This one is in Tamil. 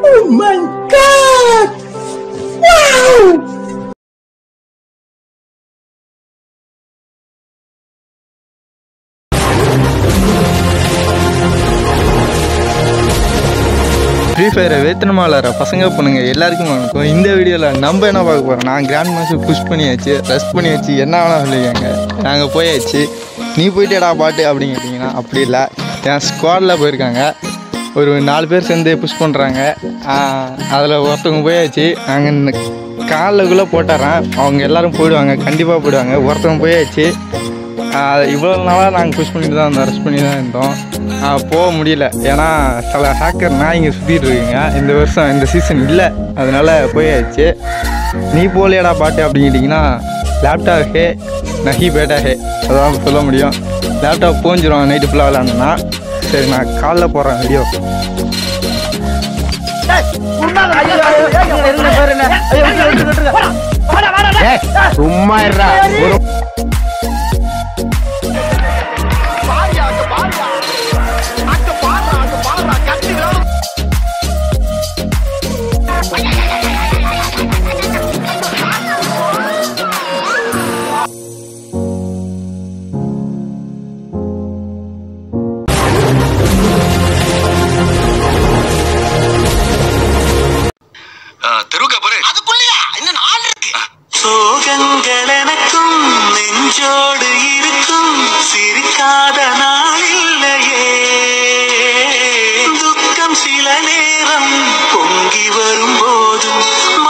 Oh my god! Wow! Free ஃபயரை வேத்தனமாக விளாட்ற பசங்க பொண்ணுங்க எல்லாருக்கும் வணக்கம் இந்த வீடியோவில் நம்ம என்ன பார்க்க போகிறோம் நான் கிராண்ட் மாஸ்டர் புஷ் பண்ணியாச்சு ரெஸ்ட் பண்ணியாச்சு என்ன வேணால் சொல்லிக்கோங்க நாங்கள் போயாச்சு நீ போயிட்டேடா பாட்டு அப்படின்னு கேட்டிங்கன்னா அப்படி இல்லை என் ஸ்குவாடில் போயிருக்காங்க ஒரு நாலு பேர் சேர்ந்து புஷ் பண்ணுறாங்க அதில் ஒருத்தவங்க போயாச்சு நாங்கள் காலில்குள்ளே போட்டுறேன் அவங்க எல்லாரும் போயிடுவாங்க கண்டிப்பாக போயிடுவாங்க ஒருத்தவங்க போயாச்சு இவ்வளோ நாளாக நாங்கள் புஷ் பண்ணிட்டு தான் இருந்தோம் ரெஸ்ட் பண்ணி தான் இருந்தோம் ஆஹ் போக முடியல ஏன்னா சில ஹேக்கர் நான் இங்கே சுற்றிட்டு இருக்கீங்க இந்த வருஷம் இந்த சீசன் இல்லை அதனால போயாச்சு நீ போகலையாடா பாட்டு அப்படிங்கிட்டிங்கன்னா லேப்டாப் ஹே நஹி பேட்டா ஹே அதான் சொல்ல முடியும் லேப்டாப் போஞ்சிரும் நைட்டு ஃபுல்லாக விளாண்டோன்னா சரி நான் காலைல போடுறேன் வீடியோ சும்மா இருடா ஒரு தெருவுக்கா போறேன் அதுக்குள்ளயா இன்னும் நாள் இருக்கு சோகங்கள் எனக்கும் நெஞ்சோடு இருக்கும் சிரிக்காத நாளில்லையே துக்கம் சில நேரம் பொங்கி வரும்போதும்